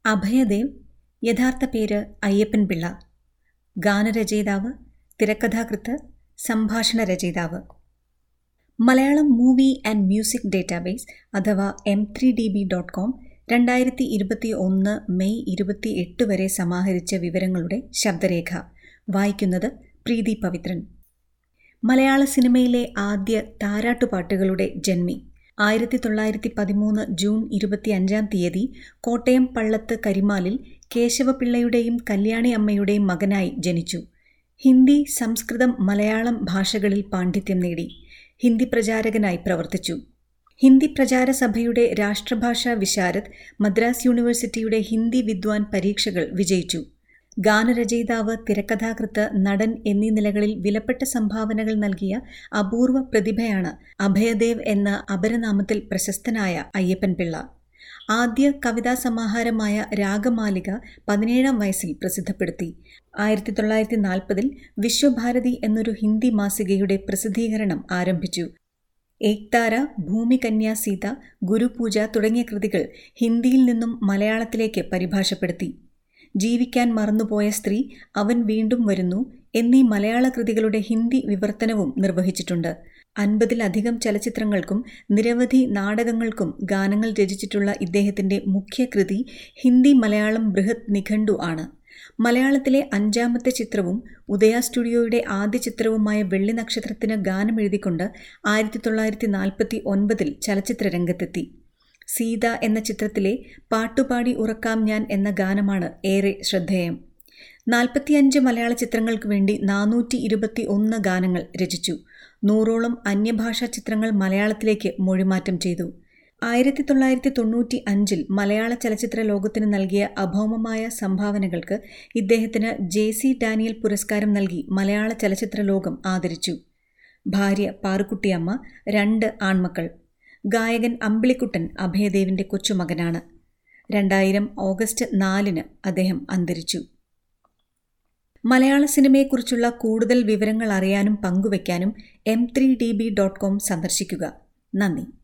അഭയദേവ് യഥാർത്ഥ പേര് അയ്യപ്പൻ പിള്ള ഗാനരചയിതാവ് തിരക്കഥാകൃത്ത് സംഭാഷണ രചയിതാവ് Malayalam movie and music database അഥവാ M three D B dot com രണ്ടായിരത്തി ഇരുപത്തി ഒന്ന് മെയ് ഇരുപത്തി എട്ട് വരെ സമാഹരിച്ച വിവരങ്ങളുടെ ശബ്ദരേഖ വായിക്കുന്നത് പ്രീതി പവിത്രൻ മലയാള സിനിമയിലെ ആദ്യ താരാട്ടുപാട്ടുകളുടെ ജന്മി ആയിരത്തി തൊള്ളായിരത്തി പതിമൂന്ന് ജൂൺ ഇരുപത്തി അഞ്ചാം തീയതി കോട്ടയം പള്ളത്ത് കരിമാലിൽ കേശവപിള്ളയുടെയും കല്യാണി അമ്മയുടെയും മകനായി ജനിച്ചു ഹിന്ദി സംസ്കൃതം മലയാളം ഭാഷകളിൽ പാണ്ഡിത്യം നേടി ഹിന്ദി പ്രചാരകനായി പ്രവർത്തിച്ചു ഹിന്ദി പ്രചാര സഭയുടെ രാഷ്ട്രഭാഷാ വിശാരദ് മദ്രാസ് യൂണിവേഴ്സിറ്റിയുടെ ഹിന്ദി വിദ്വാൻ പരീക്ഷകൾ വിജയിച്ചു ഗാനരചയിതാവ് തിരക്കഥാകൃത്ത് നടൻ എന്നീ നിലകളിൽ വിലപ്പെട്ട സംഭാവനകൾ നൽകിയ അപൂർവ പ്രതിഭയാണ് അഭയദേവ് എന്ന അപരനാമത്തിൽ പ്രശസ്തനായ അയ്യപ്പൻ പിള്ള ആദ്യ കവിതാ സമാഹാരമായ രാഗമാലിക പതിനേഴാം വയസ്സിൽ പ്രസിദ്ധപ്പെടുത്തി ആയിരത്തി തൊള്ളായിരത്തി നാൽപ്പതിൽ വിശ്വഭാരതി എന്നൊരു ഹിന്ദി മാസികയുടെ പ്രസിദ്ധീകരണം ആരംഭിച്ചു ഏക്താര ഭൂമികന്യാ സീത ഗുരുപൂജ തുടങ്ങിയ കൃതികൾ ഹിന്ദിയിൽ നിന്നും മലയാളത്തിലേക്ക് പരിഭാഷപ്പെടുത്തി ജീവിക്കാൻ മറന്നുപോയ സ്ത്രീ അവൻ വീണ്ടും വരുന്നു എന്നീ മലയാള കൃതികളുടെ ഹിന്ദി വിവർത്തനവും നിർവഹിച്ചിട്ടുണ്ട് അൻപതിലധികം ചലച്ചിത്രങ്ങൾക്കും നിരവധി നാടകങ്ങൾക്കും ഗാനങ്ങൾ രചിച്ചിട്ടുള്ള ഇദ്ദേഹത്തിന്റെ മുഖ്യ കൃതി ഹിന്ദി മലയാളം ബൃഹത് നിഘണ്ടു ആണ് മലയാളത്തിലെ അഞ്ചാമത്തെ ചിത്രവും ഉദയ സ്റ്റുഡിയോയുടെ ആദ്യ ചിത്രവുമായ വെള്ളി നക്ഷത്രത്തിന് ഗാനമെഴുതിക്കൊണ്ട് ആയിരത്തി തൊള്ളായിരത്തി നാൽപ്പത്തി ഒൻപതിൽ ചലച്ചിത്ര രംഗത്തെത്തി സീത എന്ന ചിത്രത്തിലെ പാട്ടുപാടി ഉറക്കാം ഞാൻ എന്ന ഗാനമാണ് ഏറെ ശ്രദ്ധേയം നാൽപ്പത്തിയഞ്ച് മലയാള ചിത്രങ്ങൾക്ക് വേണ്ടി നാനൂറ്റി ഇരുപത്തി ഒന്ന് ഗാനങ്ങൾ രചിച്ചു നൂറോളം അന്യഭാഷാ ചിത്രങ്ങൾ മലയാളത്തിലേക്ക് മൊഴിമാറ്റം ചെയ്തു ആയിരത്തി തൊള്ളായിരത്തി തൊണ്ണൂറ്റി അഞ്ചിൽ മലയാള ചലച്ചിത്ര ലോകത്തിന് നൽകിയ അഭൗമമായ സംഭാവനകൾക്ക് ഇദ്ദേഹത്തിന് ജെ സി ഡാനിയൽ പുരസ്കാരം നൽകി മലയാള ചലച്ചിത്ര ലോകം ആദരിച്ചു ഭാര്യ പാറുക്കുട്ടിയമ്മ രണ്ട് ആൺമക്കൾ ഗായകൻ അമ്പിളിക്കുട്ടൻ അഭയദേവിന്റെ കൊച്ചുമകനാണ് രണ്ടായിരം ഓഗസ്റ്റ് നാലിന് അദ്ദേഹം അന്തരിച്ചു മലയാള സിനിമയെക്കുറിച്ചുള്ള കൂടുതൽ വിവരങ്ങൾ അറിയാനും പങ്കുവയ്ക്കാനും M three D B dot com സന്ദർശിക്കുക നന്ദി